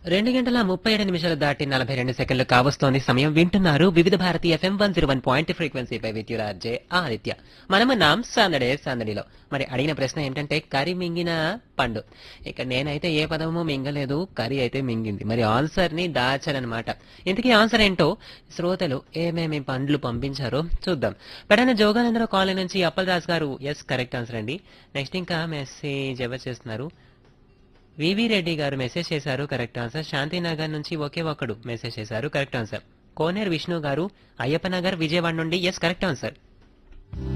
రెండు గంటల ముప్పై ఏడు నిమిషాలు దాటి నలభై రెండు సెకండ్లు కావస్తోంది సమయం వింటున్నారు Vividh Bharati FM one zero one point ఫ్రీక్వెన్సీపై విద్యురాజే ఆదిత్య మనము నాం సందడే సందడిలో మరి అడిగిన ప్రశ్న ఏంటంటే కరి మింగిన పండు ఇక నేనైతే ఏ పదము మింగలేదు కరి అయితే మింగింది మరి ఆన్సర్ ని దాచారనమాట ఇంతకీ ఆన్సర్ ఏంటో శ్రోతలు ఏమేమి పండ్లు పంపించారో చూద్దాం పెడన జోగానందరావు కాలనీ నుంచి అప్పల్ రాజ్ గారు ఎస్ కరెక్ట్ ఆన్సర్ అండి నెక్స్ట్ ఇంకా మెసేజ్ ఎవరు చేస్తున్నారు వివి రెడ్డి గారు మెసేజ్ చేశారు కరెక్ట్ ఆన్సర్ శాంతినగర్ నుంచి ఒకే ఒక్కడు మెసేజ్ చేశారు కరెక్ట్ ఆన్సర్ కోనేరు విష్ణు గారు అయ్యప్ప నగర్ విజయవాడ నుండి ఎస్ కరెక్ట్ ఆన్సర్